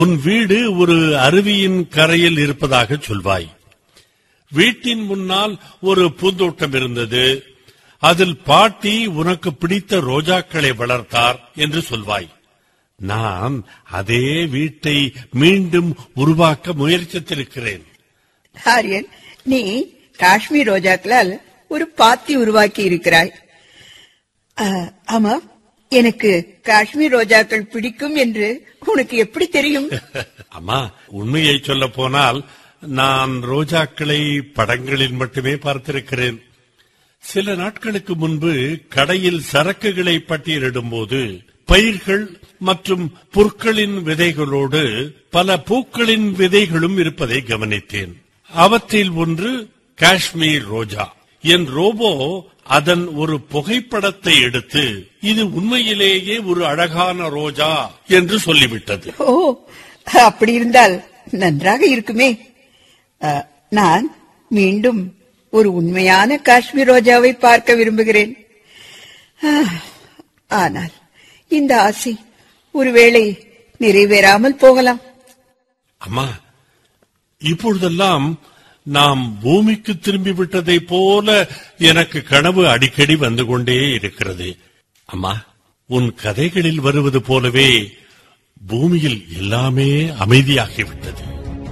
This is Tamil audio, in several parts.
உன் வீடு ஒரு அருவியின் கரையில் இருப்பதாக சொல்வாய் வீட்டின் முன்னால் ஒரு பூந்தோட்டம் இருந்தது அதில் பாட்டி உனக்கு பிடித்த ரோஜாக்களை வளர்த்தார் என்று சொல்வாய் நான் அதே வீட்டை மீண்டும் உருவாக்க முயற்சித்திருக்கிறேன் ஆரியன் நீ காஷ்மீர் ரோஜாக்களால் ஒரு பாத்தி உருவாக்கி இருக்கிறாய் ஆ, ஆமா எனக்கு காஷ்மீர் ரோஜாக்கள் பிடிக்கும் என்று உனக்கு எப்படி தெரியும் அம்மா உண்மையை சொல்ல போனால் நான் ரோஜாக்களை படங்களில் மட்டுமே பார்த்திருக்கிறேன் சில நாட்களுக்கு முன்பு கடையில் சரக்குகளை பட்டியலிடும்போது பயிர்கள் மற்றும் புற்களின் விதைகளோடு பல பூக்களின் விதைகளும் இருப்பதை கவனித்தேன் அவற்றில் ஒன்று காஷ்மீர் ரோஜா என் ரோபோ அதன் ஒரு புகைப்படத்தை எடுத்து இது உண்மையிலேயே ஒரு அழகான ரோஜா என்று சொல்லிவிட்டது ஓ அப்படி இருந்தால் நன்றாக இருக்குமே ஆ, நான் மீண்டும் ஒரு உண்மையான காஷ்மீர் ரோஜாவை பார்க்க விரும்புகிறேன் ஆ, ஆனால் இந்த ஆசை ஒருவேளை நிறைவேறாமல் போகலாம் அம்மா இப்பொழுதெல்லாம் நாம் பூமிக்கு திரும்பி விட்டதை போல எனக்கு கனவு அடிக்கடி வந்து கொண்டே இருக்கிறது அம்மா உன் கதைகளில் வருவது போலவே பூமியில் எல்லாமே அமைதியாகிவிட்டது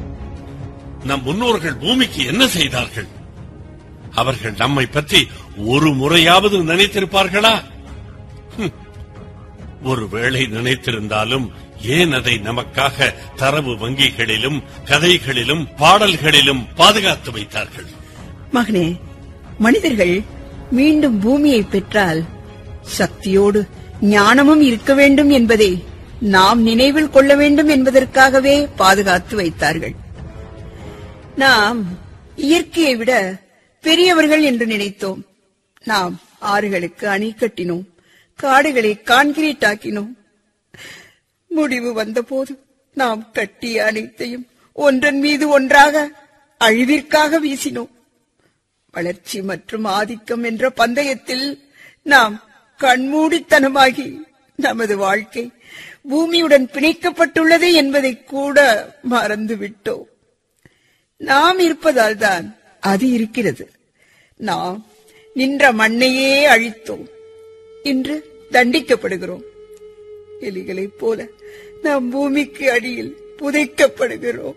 நம் முன்னோர்கள் பூமிக்கு என்ன செய்தார்கள் அவர்கள் நம்மை பற்றி ஒரு முறையாவது நினைத்திருப்பார்களா ஹம். ஒருவேளை நினைத்திருந்தாலும் ஏன் அதை நமக்காக தரவு வங்கிகளிலும் கதைகளிலும் பாடல்களிலும் பாதுகாத்து வைத்தார்கள் மகனே மனிதர்கள் மீண்டும் பூமியை பெற்றால் சக்தியோடு ஞானமும் இருக்க வேண்டும் என்பதை நாம் நினைவில் கொள்ள வேண்டும் என்பதற்காகவே பாதுகாத்து வைத்தார்கள் நாம் இயற்கையை விட பெரியவர்கள் என்று நினைத்தோம் நாம் ஆறுகளுக்கு அணை கட்டினோம் காடுகளை கான்கிரீட் ஆக்கினோம் முடிவு வந்தபோது நாம் கட்டிய அனைத்தையும் ஒன்றன் மீது ஒன்றாக அழிவிற்காக வீசினோம் வளர்ச்சி மற்றும் ஆதிக்கம் என்ற பந்தயத்தில் நாம் கண்மூடித்தனமாகி நமது வாழ்க்கை பூமியுடன் பிணைக்கப்பட்டுள்ளது என்பதை கூட மறந்துவிட்டோம் நாம் இருப்பதால் தான் அது இருக்கிறது நாம் நின்ற மண்ணையே அழித்தோம் இன்று தண்டிக்கப்படுகிறோம் எலிகளைப் போல நாம் பூமிக்கு அடியில் புதைக்கப்படுகிறோம்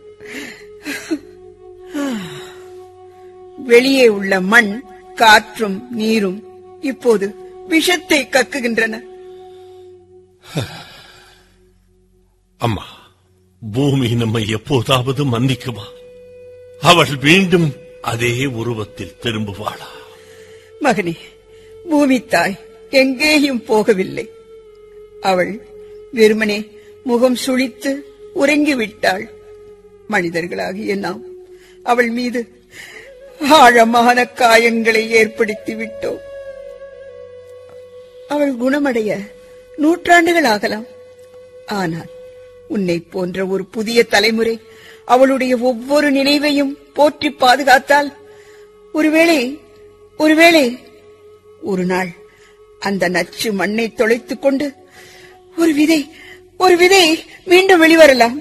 வெளியே உள்ள மண் காற்றும் நீரும் இப்போது விஷத்தை கக்குகின்றன அம்மா பூமி நம்மை எப்போதாவது மன்னிக்குமா அவள் மீண்டும் அதே உருவத்தில் திரும்புவாளா மகனே பூமி தாய் எங்கேயும் போகவில்லை அவள் வெறுமனே முகம் சுழித்து உறங்கிவிட்டாள் மனிதர்களாகிய நாம் அவள் மீது ஆழமான காயங்களை ஏற்படுத்தி விட்டோம் அவள் குணமடைய நூற்றாண்டுகள் ஆகலாம் ஆனால் உன்னை போன்ற ஒரு புதிய தலைமுறை அவளுடைய ஒவ்வொரு நினைவையும் போற்றி பாதுகாத்தால் ஒருவேளை ஒருவேளை ஒரு நாள் அந்த நச்சு மண்ணை தொலைத்துக் கொண்டு ஒரு விதை ஒரு விதை மீண்டும் வெளிவரலாம்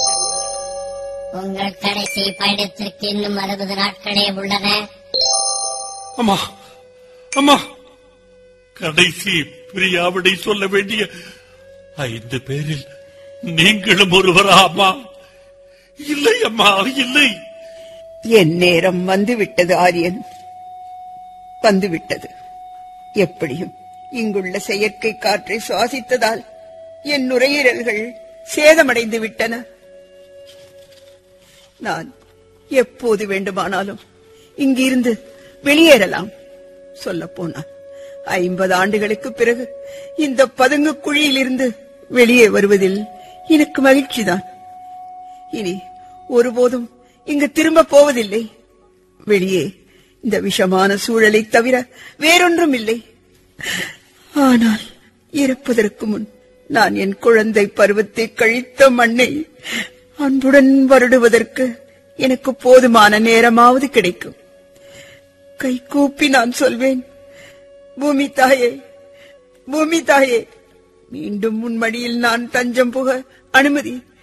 உங்கள் கடைசி பயணத்திற்கு இன்னும் அறுபது நாட்களே உள்ளன அம்மா அம்மா கடைசி பிரியாவிடை சொல்ல வேண்டிய ஐந்து பேரில் நீங்களும் ஒருவரா அம்மா இல்லை அம்மா இல்லை என் நேரம் வந்துவிட்டது ஆரியன் வந்துவிட்டது எப்படியும் இங்குள்ள செயற்கை காற்றை சுவாசித்ததால் என் நுரையீரல்கள் சேதமடைந்து விட்டன நான் எப்போது வேண்டுமானாலும் இங்கிருந்து வெளியேறலாம் சொல்லப் போனால் ஐம்பது ஆண்டுகளுக்கு பிறகு இந்த பதுங்கு குழியிலிருந்து வெளியே வருவதில் எனக்கு மகிழ்ச்சிதான் இனி ஒருபோதும் இங்கு திரும்ப போவதில்லை வெளியே இந்த விஷமான சூழலை தவிர வேறொன்றும் இல்லை ஆனால் இறப்பதற்கு முன் நான் என் குழந்தை பருவத்தை கழித்த மண்ணை அன்புடன் வருடுவதற்கு எனக்கு போதுமான நேரமாவது கிடைக்கும் கைகூப்பி நான் சொல்வேன் பூமி தாயே பூமி தாயே மீண்டும் உன் மடியில் நான் தஞ்சம் புக அனுமதி